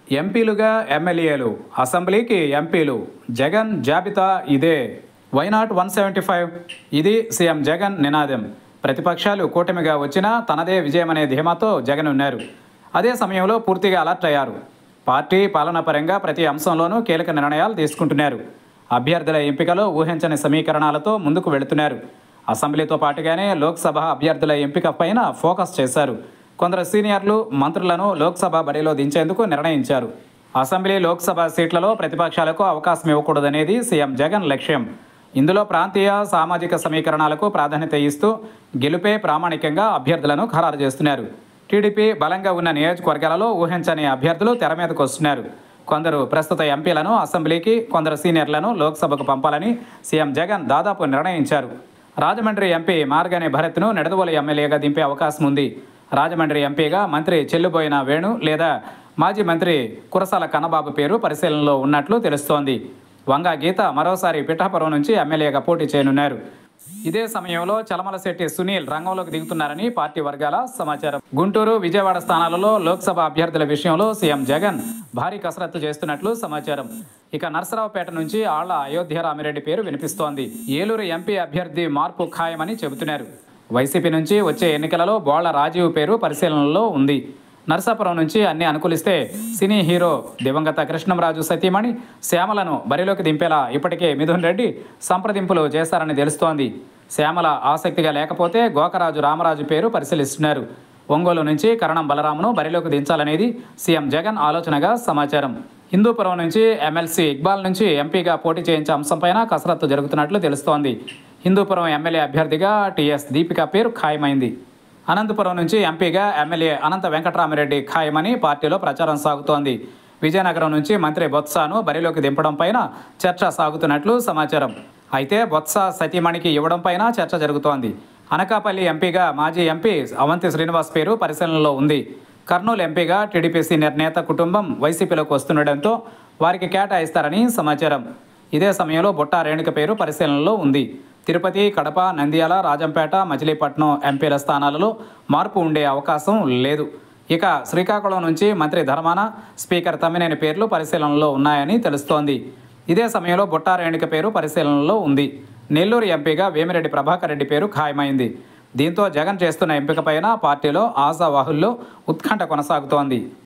ఎంపీలుగా ఎమ్మెల్యేలు అసెంబ్లీకి ఎంపీలు జగన్ జాబితా ఇదే వైనాట్ వన్ సెవెంటీ ఫైవ్ ఇది సీఎం జగన్ నినాదం ప్రతిపక్షాలు కూటమిగా వచ్చినా తనదే విజయమనే ధీమాతో జగన్ ఉన్నారు అదే సమయంలో పూర్తిగా అలర్ట్ అయ్యారు పార్టీ పాలనాపరంగా ప్రతి అంశంలోనూ కీలక నిర్ణయాలు తీసుకుంటున్నారు అభ్యర్థుల ఎంపికలో ఊహించని సమీకరణాలతో ముందుకు వెళుతున్నారు అసెంబ్లీతో పాటుగానే లోక్సభ అభ్యర్థుల ఎంపిక పైన ఫోకస్ చేశారు కొందరు సీనియర్లు మంత్రులను లోక్సభ బరిలో దించేందుకు నిర్ణయించారు అసెంబ్లీ లోక్సభ సీట్లలో ప్రతిపక్షాలకు అవకాశం ఇవ్వకూడదనేది సీఎం జగన్ లక్ష్యం ఇందులో ప్రాంతీయ సామాజిక సమీకరణాలకు ప్రాధాన్యత ఇస్తూ గెలుపే ప్రామాణికంగా అభ్యర్థులను ఖరారు చేస్తున్నారు టీడీపీ బలంగా ఉన్న నియోజకవర్గాలలో ఊహించని అభ్యర్థులు తెర మీదకు వస్తున్నారు కొందరు ప్రస్తుత ఎంపీలను అసెంబ్లీకి కొందరు సీనియర్లను లోక్సభకు పంపాలని సీఎం జగన్ దాదాపు నిర్ణయించారు రాజమండ్రి ఎంపీ మార్గని భరత్ను నిడదవోలు ఎమ్మెల్యేగా దింపే అవకాశం ఉంది రాజమండ్రి ఎంపీగా మంత్రి చెల్లుబోయిన వేణు లేదా మాజీ మంత్రి కురసాల కన్నబాబు పేరు పరిశీలనలో ఉన్నట్లు తెలుస్తోంది వంగా గీత మరోసారి పిఠాపురం నుంచి ఎమ్మెల్యేగా పోటీ చేయనున్నారు ఇదే సమయంలో చలమలశెట్టి సునీల్ రంగంలోకి దిగుతున్నారని పార్టీ వర్గాల సమాచారం గుంటూరు విజయవాడ స్థానాలలో లోక్సభ అభ్యర్థుల విషయంలో సీఎం జగన్ భారీ కసరత్తు చేస్తున్నట్లు సమాచారం ఇక నర్సరావుపేట నుంచి ఆళ్ల అయోధ్య రామిరెడ్డి పేరు వినిపిస్తోంది ఏలూరు ఎంపీ అభ్యర్థి మార్పు ఖాయమని చెబుతున్నారు వైసీపీ నుంచి వచ్చే ఎన్నికలలో బోళ్ల రాజీవ్ పేరు పరిశీలనలో ఉంది నరసాపురం నుంచి అన్ని అనుకూలిస్తే సినీ హీరో దివంగత కృష్ణంరాజు సతీమణి శ్యామలను బరిలోకి దింపేలా ఇప్పటికే మిథున్ రెడ్డి సంప్రదింపులు చేశారని తెలుస్తోంది శ్యామల ఆసక్తిగా లేకపోతే గోకరాజు రామరాజు పేరు పరిశీలిస్తున్నారు ఒంగోలు నుంచి కరణం బలరామును బరిలోకి దించాలనేది సీఎం జగన్ ఆలోచనగా సమాచారం హిందూపురం నుంచి ఎమ్మెల్సీ ఇక్బాల్ నుంచి ఎంపీగా పోటీ చేయించే అంశంపైన కసరత్తు జరుగుతున్నట్లు తెలుస్తోంది హిందూపురం ఎమ్మెల్యే అభ్యర్థిగా టీఎస్ దీపిక పేరు ఖాయమైంది అనంతపురం నుంచి ఎంపీగా ఎమ్మెల్యే అనంత వెంకటరామిరెడ్డి ఖాయమని పార్టీలో ప్రచారం సాగుతోంది విజయనగరం నుంచి మంత్రి బొత్సాను బరిలోకి దింపడం పైన చర్చ సాగుతున్నట్లు సమాచారం అయితే బొత్స సతీమణికి ఇవ్వడం పైన చర్చ జరుగుతోంది అనకాపల్లి ఎంపీగా మాజీ ఎంపీ అవంతి శ్రీనివాస్ పేరు పరిశీలనలో ఉంది కర్నూలు ఎంపీగా టీడీపీ సీనియర్ నేత కుటుంబం వైసీపీలోకి వస్తుండటంతో వారికి కేటాయిస్తారని సమాచారం ఇదే సమయంలో బుట్టా రేణుక పేరు పరిశీలనలో ఉంది తిరుపతి కడప నంద్యాల రాజంపేట మచిలీపట్నం ఎంపీల స్థానాలలో మార్పు ఉండే అవకాశం లేదు ఇక శ్రీకాకుళం నుంచి మంత్రి ధర్మాన స్పీకర్ తమ్మినేని పేర్లు పరిశీలనలో ఉన్నాయని తెలుస్తోంది ఇదే సమయంలో బుట్టా రేణుక పేరు పరిశీలనలో ఉంది నెల్లూరు ఎంపీగా వేమిరెడ్డి ప్రభాకర్ రెడ్డి పేరు ఖాయమైంది దీంతో జగన్ చేస్తున్న ఎంపికపైన పార్టీలో ఆశావాహుల్లో ఉత్కంఠ కొనసాగుతోంది